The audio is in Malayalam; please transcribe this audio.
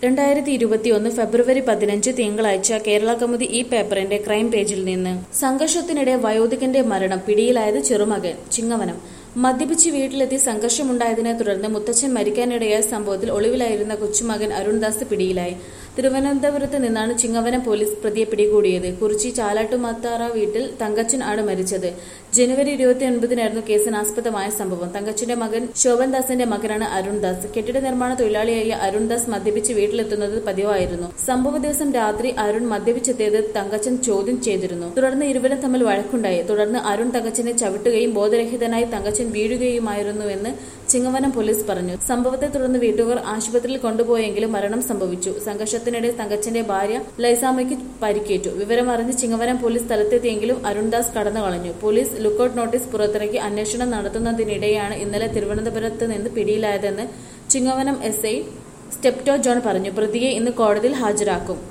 രണ്ടായിരത്തി ഇരുപത്തിയൊന്ന് ഫെബ്രുവരി പതിനഞ്ച് തിങ്കളാഴ്ച കേരള കൗമുദി ഈ പേപ്പറിന്റെ ക്രൈം പേജിൽ നിന്ന് സംഘർഷത്തിനിടെ വയോധികന്റെ മരണം പിടിയിലായത് ചെറുമകൻ ചിങ്ങവനം മദ്യപിച്ച് വീട്ടിലെത്തി സംഘർഷമുണ്ടായതിനെ തുടർന്ന് മുത്തച്ഛൻ മരിക്കാനിടയായ സംഭവത്തിൽ ഒളിവിലായിരുന്ന കൊച്ചുമകൻ അരുൺദാസ് പിടിയിലായി തിരുവനന്തപുരത്ത് നിന്നാണ് ചിങ്ങവനം പോലീസ് പ്രതിയെ പിടികൂടിയത് കുറിച്ചി ചാലാട്ടുമത്താറ വീട്ടിൽ തങ്കച്ചൻ ആണ് മരിച്ചത് ജനുവരി ഇരുപത്തി ഒൻപതിനായിരുന്നു കേസിന് ആസ്പദമായ സംഭവം തങ്കച്ചന്റെ മകൻ ശോഭൻദാസിന്റെ മകനാണ് അരുൺദാസ് കെട്ടിട നിർമ്മാണ തൊഴിലാളിയായ അരുൺദാസ് മദ്യപിച്ച് വീട്ടിലെത്തുന്നത് പതിവായിരുന്നു സംഭവ ദിവസം രാത്രി അരുൺ മദ്യപിച്ചെത്തിയത് തങ്കച്ചൻ ചോദ്യം ചെയ്തിരുന്നു തുടർന്ന് ഇരുവരും തമ്മിൽ വഴക്കുണ്ടായി തുടർന്ന് അരുൺ തങ്കച്ചനെ ചവിട്ടുകയും ബോധരഹിതനായി തങ്കച്ചൻ വീഴുകയുമായിരുന്നുവെന്ന് ചിങ്ങവനം പോലീസ് പറഞ്ഞു സംഭവത്തെ തുടർന്ന് വീട്ടുകാർ ആശുപത്രിയിൽ കൊണ്ടുപോയെങ്കിലും മരണം സംഭവിച്ചു സംഘർഷത്തിനിടെ തങ്കച്ചന്റെ ഭാര്യ ലൈസാമയ്ക്ക് പരിക്കേറ്റു വിവരം അറിഞ്ഞ് ചിങ്ങവനം പോലീസ് സ്ഥലത്തെത്തിയെങ്കിലും അരുൺദാസ് കടന്നു കളഞ്ഞു പോലീസ് ലുക്കൌട്ട് നോട്ടീസ് പുറത്തിറക്കി അന്വേഷണം നടത്തുന്നതിനിടെയാണ് ഇന്നലെ തിരുവനന്തപുരത്ത് നിന്ന് പിടിയിലായതെന്ന് Chingavanam S I Stepto John പറഞ്ഞു പ്രതിയെ ഇന്ന് കോടതിയിൽ ഹാജരാക്കും